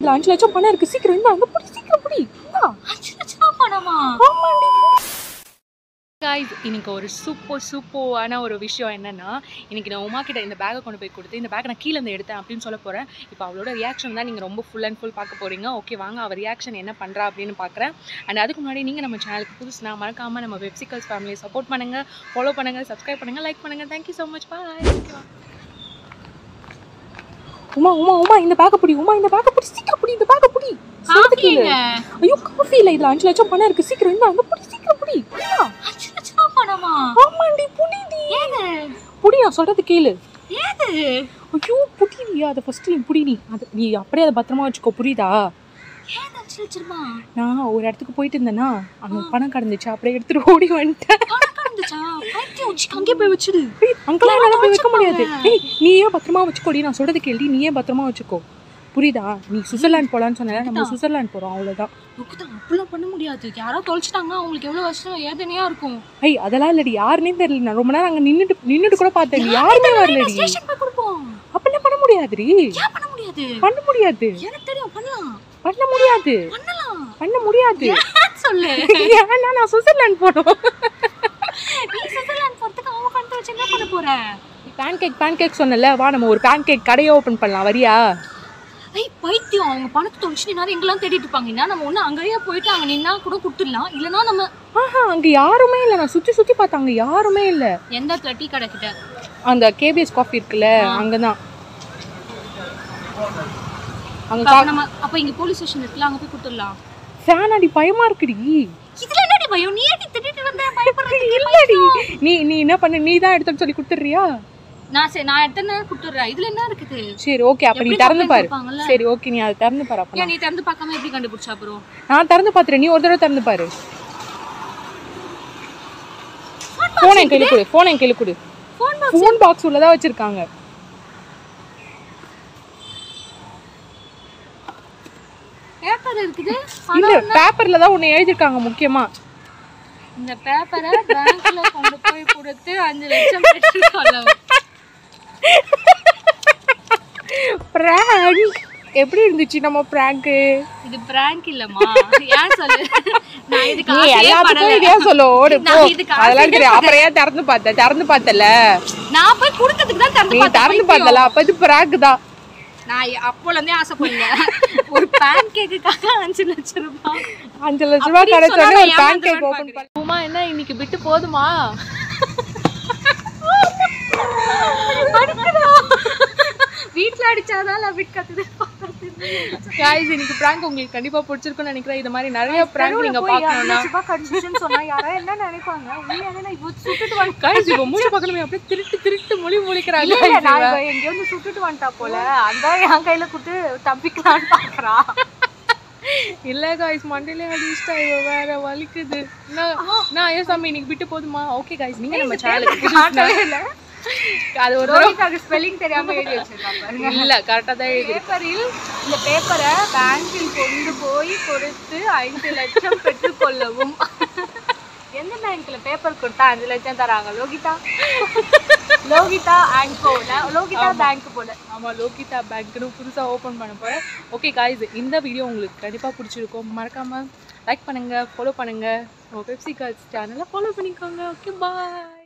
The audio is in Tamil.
இதுல அஞ்சு லட்சம் பணம் இருக்கு சீக்கிரம் இந்த அங்க புடி சீக்கிரம் புடி இந்தா. அஞ்சு லட்சம் பணமா ஆமாண்டி காய்ஸ் இன்னைக்கு ஒரு சூப்பர் சூப்பரான ஒரு விஷயம் என்னன்னா இன்னைக்கு நான் உமா கிட்ட இந்த பேக்கை கொண்டு போய் கொடுத்து இந்த பேக்கை நான் கீழே இருந்து எடுத்தேன் அப்படின்னு சொல்ல போறேன் இப்போ அவளோட ரியாக்ஷன் தான் நீங்க ரொம்ப ஃபுல் அண்ட் ஃபுல் பார்க்க போறீங்க ஓகே வாங்க அவ ரியாக்ஷன் என்ன பண்றா அப்படின்னு பார்க்குறேன் அண்ட் அதுக்கு முன்னாடி நீங்க நம்ம சேனலுக்கு புதுசுனா மறக்காம நம்ம வெப்சிகல்ஸ் ஃபேமிலியை சப்போர்ட் பண்ணுங்க ஃபாலோ பண்ணுங்க சப்ஸ்கிரைப் பண்ணுங்க லைக் பண்ணுங்க thank you so much bye Uma Uma Uma இந்த பேக்கை பிடி உமா இந்த பேக்கை பிடி சீக்கிரம் பிடி இந்த பேக்கை பிடி சொல்றது கேளு. காஃபிங்க ஐயோ காஃபி இல்ல இதுல அஞ்சு லட்சம் பணம் இருக்கு சீக்கிரம் இந்த அங்க புடி சீக்கிரம் புடி இந்தா. அஞ்சு லட்சம் பணமா ஆமாண்டி புடிடி ஏது புடி நான் சொல்றது கேளு ஏது ஐயோ புடிடி அதை ஃபர்ஸ்ட் நீ புடி நீ அது நீ அப்படியே அதை பத்திரமா வச்சுக்கோ புரியுதா ஏது அஞ்சு லட்சமா நான் ஒரு இடத்துக்கு போயிட்டு இருந்தேன்னா அங்க பணம் கடந்துச்சு அப்படியே எடுத்துட்டு ஓடி வந்துட்டேன் பணம் கடந்துச்சா பைத்தியம் உச்சிக்கு அங்கே போய் வச்சிடு ஏய், அங்கெல்லாம் என்னால போய் வைக்க முடியாது ஏய் நீயே பத்திரமா வச்சுக்கோடி நான் சொல்றது கேள்வி நீயே பத்திரமா வச்சுக்கோ புரியுதா நீ சுவிட்சர்லாந்து போலான்னு சொன்ன நம்ம சுவிட்சர்லாந்து போறோம் அவ்வளவுதான் தான் அப்படிலாம் பண்ண முடியாது யாரோ தொலைச்சிட்டாங்கன்னா அவங்களுக்கு எவ்வளவு வருஷம் ஏதனையா இருக்கும் ஐய் அதெல்லாம் இல்லடி யாருன்னே தெரியல நான் ரொம்ப நேரம் அங்க நின்னுட்டு நின்னுட்டு கூட பார்த்தேன் யாருமே வரலடி ஸ்டேஷன் போய் கொடுப்போம் அப்பெல்லாம் பண்ண முடியாதுடி ஏன் பண்ண முடியாது பண்ண முடியாது எனக்கு தெரியும் பண்ணலாம் பண்ண முடியாது பண்ணலாம் பண்ண முடியாது ஏன் சொல்லு ஏன்னா நான் சுவிட்சர்லாந்து போனோம் நீ சுவிட்சர்லாந்து போறதுக்கு அவங்க பணத்தை வச்சு என்ன பண்ண போற பேன் கேக் பேன் கேக் சொன்னல வா நம்ம ஒரு பேன் கேக் கடையை ஓபன் பண்ணலாம் வரியா ஐய் பைத்தியம் அவங்க பணத்தை தொலைச்சு நின்னா எங்கெல்லாம் தேடிட்டு இருப்பாங்க என்ன நம்ம ஒண்ணு அங்கேயே போயிட்டு அங்க நின்னா கூட கொடுத்துடலாம் இல்லனா நம்ம ஆஹா அங்க யாருமே இல்ல நான் சுத்தி சுத்தி பார்த்தேன் அங்க யாருமே இல்ல எந்த இடத்துல டீ கடை கிட்ட அந்த கேபிஎஸ் காஃபி இருக்குல்ல அங்கதான் அங்க அப்ப நம்ம அப்ப இங்க போலீஸ் ஸ்டேஷன் இருக்குல்ல அங்க போய் கொடுத்துடலாம் ஃபேன் அடி பயமா இருக்குடி இதுல என்னடி பயம் நீ ஏடி திட்டிட்டு வந்த பயப்படுறதுக்கு இல்லடி நீ நீ என்ன பண்ண நீ தான் எடுத்துட்டு சொல்லி கொடுத்துறியா நான் சரி நான் எத்தனை நேரம் கொடுத்துடுறேன் இதுல என்ன இருக்குது சரி ஓகே அப்ப நீ எப்படி திறந்து complaint பாரு கொடுப்பாங்கல்ல? சரி ஓகே நீ அதை திறந்து பாரு அப்ப ஏன் நீ திறந்து பார்க்காம எப்படி கண்டுபிடிச்சா அப்புறம் நான் திறந்து பாத்துறேன் நீ ஒரு தடவை திறந்து பாரு போன் என் கையில கொடு போன் என் கையில கொடு ஃபோன் ஃபோன் பாக்ஸ் உள்ளதா வச்சிருக்காங்க பேப்பர் இருக்குது இல்ல பேப்பர்ல தான் ஒண்ணு எழுதிருக்காங்க முக்கியமா இந்த பேப்பரை பேங்க்ல கொண்டு போய் கொடுத்து அஞ்சு லட்சம் பெற்று கொள்ளவும் பிராங்க் எப்படி இருந்துச்சு நம்ம பிராங்க் இது பிராங்க் இல்லம்மா ஏன் சொல்லு நான் இதுக்கு நீ ஆசையே எல்லாத்துக்கும் படல இதே சொல்லு ஓடு போ நான் இதுக்கு அதெல்லாம் தெரியும் அப்புறம் ஏன் திறந்து பார்த்த திறந்து பார்த்தல நான் போய் கொடுக்கறதுக்கு தான் திறந்து நீ பார்த்தேன் திறந்து பார்த்தல அப்ப இது பிராங்க் தான் நான் அப்போல இருந்தே ஆசைப்படல ஒரு பேன் கேக்குக்காக அஞ்சு லட்சம் ரூபாய் அஞ்சு லட்ச ரூபாய் அப்படி கிடைச்சோடனே சொன்னா ஒரு நான் பேன் கேக் ஏமாந்துருவேன்னு ஓபன் பண்ண உமா என்ன இன்னைக்கு விட்டு போதுமா வீட்ல அடிச்சாதான் லவ்விட் கத்துது गाइस இன்னைக்கு பிராங்க் உங்களுக்கு கண்டிப்பா பிடிச்சிருக்கும்னு நினைக்கிறேன் இது மாதிரி நிறைய பிராங்க் நீங்க பார்க்கணும்னா கடிச்சிச்சுன்னு சொன்னா யாராவது என்ன நினைப்பாங்க உண்மையாவே நான் இப்போ சுட்டுட்டு வந்து गाइस இப்போ மூஞ்சி பார்க்கணுமே அப்படியே திருட்டு திருட்டு மொழி முழிக்கிறாங்க இல்ல இல்ல நான் இப்போ எங்கேயோ வந்து சுட்டுட்டு வந்துட்டா போல அந்த என் கையில கொடுத்து தப்பிக்கலான்னு பாக்குறா இல்ல गाइस மண்டையில அடிச்சிட்டா இவ வேற வலிக்குது நான் நான் ஏன் சாமி இன்னைக்கு விட்டு போதுமா ஓகே गाइस நீங்க நம்ம சேனலுக்கு அது ஒரு தடவை ரோஹிதாக்கு ஸ்பெல்லிங் தெரியாம எழுதி வச்சிருக்காங்க இல்ல கரெக்டா தான் எழுதி பேப்பரில் இந்த பேப்பரை பேங்கில் கொண்டு போய் கொடுத்து ஐந்து லட்சம் பெற்றுக்கொள்ளவும் எந்த பேங்க்ல பேப்பர் கொடுத்தா அஞ்சு லட்சம் தராங்க லோகிதா லோகிதா ஆங்கோல லோகிதா பேங்க் போல ஆமா லோகிதா பேங்க்னு புதுசா ஓபன் பண்ண போறேன் ஓகே காய்ஸ் இந்த வீடியோ உங்களுக்கு கண்டிப்பா பிடிச்சிருக்கும் மறக்காம லைக் பண்ணுங்க ஃபாலோ பண்ணுங்க பெப்சி கார்ஸ் சேனலை ஃபாலோ பண்ணிக்கோங்க ஓகே பாய்